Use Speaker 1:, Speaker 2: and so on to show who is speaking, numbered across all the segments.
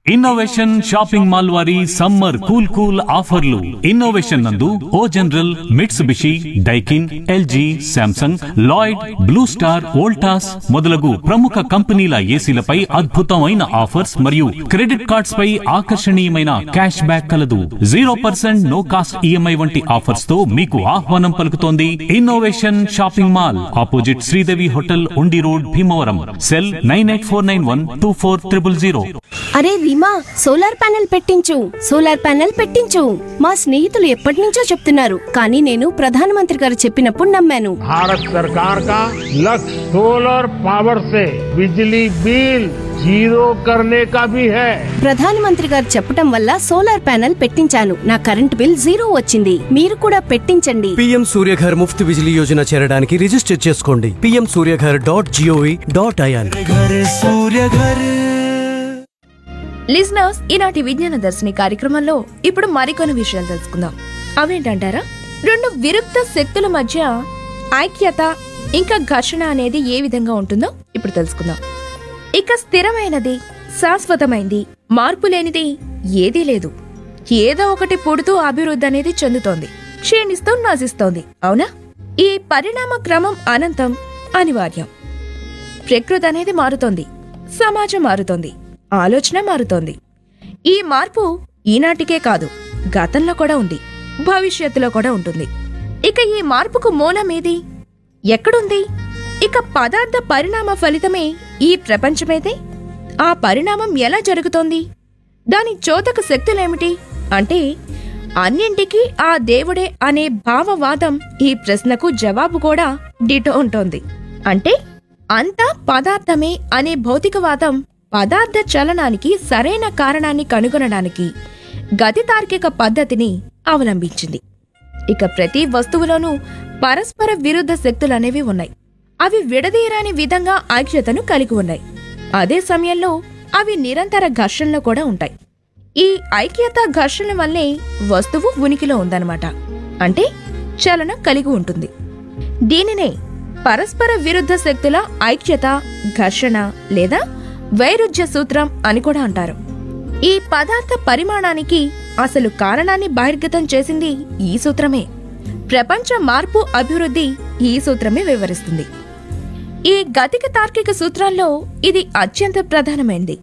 Speaker 1: innovation shopping mall వారి summer cool cool ఆఫర్లు innovation నందు O General Mitsubishi Daikin LG Samsung Lloyd Blue Star Voltas మొదలగు ప్రముఖ కంపెనీల ఏసీలపై అద్భుతమైన ఆఫర్స్ మరియు క్రెడిట్ కార్డ్స్ పై ఆకర్షణీయమైన క్యాష్ బ్యాక్ కలదు zero percent no cost EMI వంటి ఆఫర్స్ తో మీకు ఆహ్వానం పలుకుతోంది innovation shopping mall opposite Sridevi hotel Undi road Bhimavaram cell nine eight four nine one two four triple zero
Speaker 2: అరే రీమా సోలార్ ప్యానెల్ పెట్టించు సోలార్ ప్యానెల్ పెట్టించు మా స్నేహితులు ఎప్పటి నుంచో చెప్తున్నారు కానీ నేను ప్రధానమంత్రి గారు చెప్పినప్పుడు నమ్మాను
Speaker 3: भारत सरकार का लक्ष्य सोलर पावर से बिजली बिल जीरो करने का भी है
Speaker 2: ప్రధానమంత్రి గారు చెప్పటం వల్ల సోలార్ ప్యానెల్ పెట్టించాను నా కరెంట్ బిల్ జీరో వచ్చింది మీరు కూడా పెట్టించండి
Speaker 4: పీఎం సూర్యఘర్ ముఫ్త్ బిజిలీ యోజన చేరడానికి రిజిస్టర్ చేసుకోండి PM Surya Ghar dot gov dot in
Speaker 5: listeners ఈనాటి విజ్ఞాన దర్శిని కార్యక్రమంలో ఇప్పుడు మరికొన్ని విషయాలు తెలుసుకుందాం అవేంటంటారా రెండు విరుద్ధ శక్తుల మధ్య ఐక్యత ఇంకా ఘర్షణ అనేది ఏ విధంగా ఉంటుందో ఇప్పుడు తెలుసుకుందాం ఇక స్థిరమైనది శాశ్వతమైంది మార్పు లేనిది ఏదీ లేదు ఏదో ఒకటి పుడుతూ అభివృద్ధి అనేది చెందుతోంది క్షీణిస్తూ నశిస్తోంది అవునా ఈ పరిణామ క్రమం అనంతం అనివార్యం ప్రకృతి అనేది మారుతోంది సమాజం మారుతోంది ఆలోచన మారుతోంది ఈ మార్పు ఈనాటికే కాదు గతంలో కూడా ఉంది భవిష్యత్తులో కూడా ఉంటుంది ఇక ఈ మార్పుకు మూలమేది ఎక్కడుంది ఇక పదార్థ పరిణామ ఫలితమే ఈ ప్రపంచమైతే ఆ పరిణామం ఎలా జరుగుతోంది దాని చోదక శక్తులేమిటి అంటే అన్నింటికీ ఆ దేవుడే అనే భావవాదం ఈ ప్రశ్నకు జవాబు కూడా డిటో ఉంటోంది అంటే అంతా పదార్థమే అనే భౌతికవాదం పదార్థ చలనానికి సరైన కారణాన్ని కనుగొనడానికి గతి తార్కిక పద్ధతిని అవలంబించింది ఇక ప్రతి వస్తువులోనూ పరస్పర విరుద్ధ శక్తులనేవి ఉన్నాయి అవి విడదీయరాని విధంగా ఐక్యతను కలిగి ఉన్నాయి అదే సమయంలో అవి నిరంతర ఘర్షణలో కూడా ఉంటాయి ఈ ఐక్యత ఘర్షణ వల్లే వస్తువు ఉనికిలో ఉందన్నమాట అంటే చలనం కలిగి ఉంటుంది దీనినే పరస్పర విరుద్ధ శక్తుల ఐక్యత ఘర్షణ లేదా వైరుధ్య సూత్రం అని కూడా అంటారు ఈ పదార్థ పరిమాణానికి అసలు కారణాన్ని బహిర్గతం చేసింది ఈ సూత్రమే ప్రపంచ మార్పు అభివృద్ధి ఈ సూత్రమే వివరిస్తుంది ఈ గతిక తార్కిక సూత్రాల్లో ఇది అత్యంత ప్రధానమైనది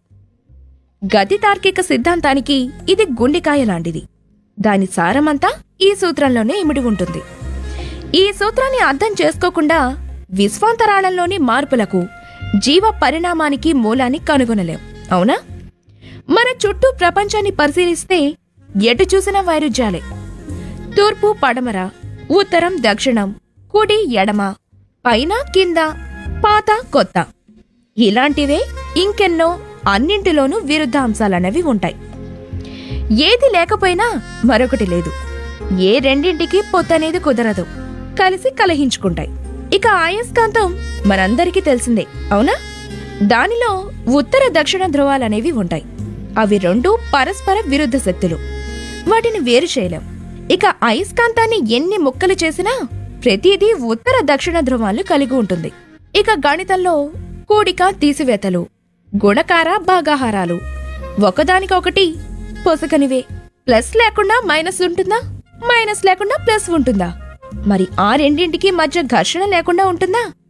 Speaker 5: గతి తార్కిక సిద్ధాంతానికి ఇది గుండెకాయ లాంటిది దాని సారమంతా ఈ సూత్రంలోనే ఇమిడి ఉంటుంది ఈ సూత్రాన్ని అర్థం చేసుకోకుండా విశ్వాంతరాళంలోని మార్పులకు జీవ పరిణామానికి మూలాన్ని కనుగొనలేం అవునా మన చుట్టూ ప్రపంచాన్ని పరిశీలిస్తే ఎటు చూసినా వైరుధ్యాలే తూర్పు పడమర ఉత్తరం దక్షిణం కుడి ఎడమ పైన కింద పాత కొత్త ఇలాంటివే ఇంకెన్నో అన్నింటిలోనూ విరుద్ధ అంశాలనేవి ఉంటాయి ఏది లేకపోయినా మరొకటి లేదు ఏ రెండింటికి పొత్తనేది కుదరదు కలిసి కలహించుకుంటాయి ఇక అయస్కాంతం మనందరికీ తెలిసిందే అవునా దానిలో ఉత్తర దక్షిణ ధ్రువాలనేవి ఉంటాయి అవి రెండు పరస్పర విరుద్ధ శక్తులు వాటిని వేరు చేయలేం ఇక అయస్కాంతాన్ని ఎన్ని ముక్కలు చేసినా ప్రతిదీ ఉత్తర దక్షిణ ధ్రువాలు కలిగి ఉంటుంది ఇక గణితంలో కూడిక తీసివేతలు గుణకార భాగాహారాలు ఒకదానికొకటి పొసకనివే ప్లస్ లేకుండా మైనస్ ఉంటుందా మైనస్ లేకుండా ప్లస్ ఉంటుందా మరి ఆ రెండింటికి మధ్య ఘర్షణ లేకుండా ఉంటుందా